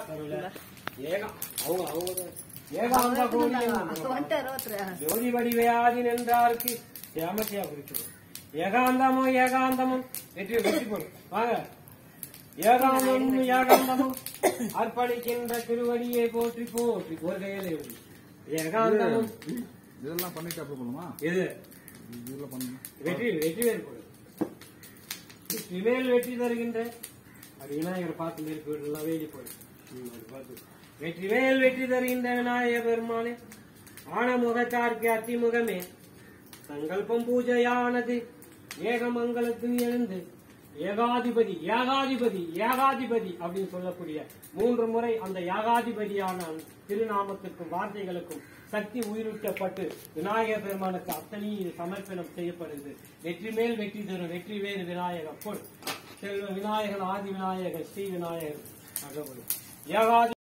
தமிழ்ல ஏகம் அவங்க அவங்க ஏகாந்த கோடி வந்துட்டாரு ஒருத்தர் ஜோதி வடிவையாதி நின்றாருக்கு ஏமத்தியா குறிக்கிறது ஏகாந்தமும் ஏகாந்தமும் வெற்றி வெற்றி போடும் வாங்க ஏகாந்தமும் ஏகாந்தமும் அர்ப்பணிக்கின்ற திருவடியை போற்றி போற்றி ஒரு கையில எழுதி. ஏகாந்தமும் இதெல்லாம் பண்ணிட்டு அப்புறம் பண்ணுமா இது இதெல்லாம் பண்ணணும் வெற்றி வெற்றி வேறு போடு வெற்றிவேல் வெற்றி தருகின்ற அது விநாயகரை பார்த்து நெருப்பு வீடுலாம் வேலி போடு ம், அது பார்த்து வெற்றிவேல் வெற்றி தருகின்ற விநாயக பெருமானே ஆன முகத்தார்க்கு அத்திமுகமே சங்கல்பம் பூஜையானது ஏகமங்கலத்தில் எழுந்து ஏகாதிபதி ஏகாதிபதி ஏகாதிபதி அப்படின்னு சொல்லக்கூடிய மூன்று முறை அந்த ஏகாதிபதியான அந்த திருநாமத்திற்கும் வார்த்தைகளுக்கும் சக்தி உயிரூட்டப்பட்டு விநாயகர் பெருமானுக்கு அத்தனை சமர்ப்பணம் செய்யப்படுது வெற்றி மேல் வெற்றி தரும் வெற்றி வேறு விநாயகர் பொன் செல்வ விநாயகர் ஆதி விநாயகர் ஸ்ரீ விநாயகர் அகவல் ஏகாதி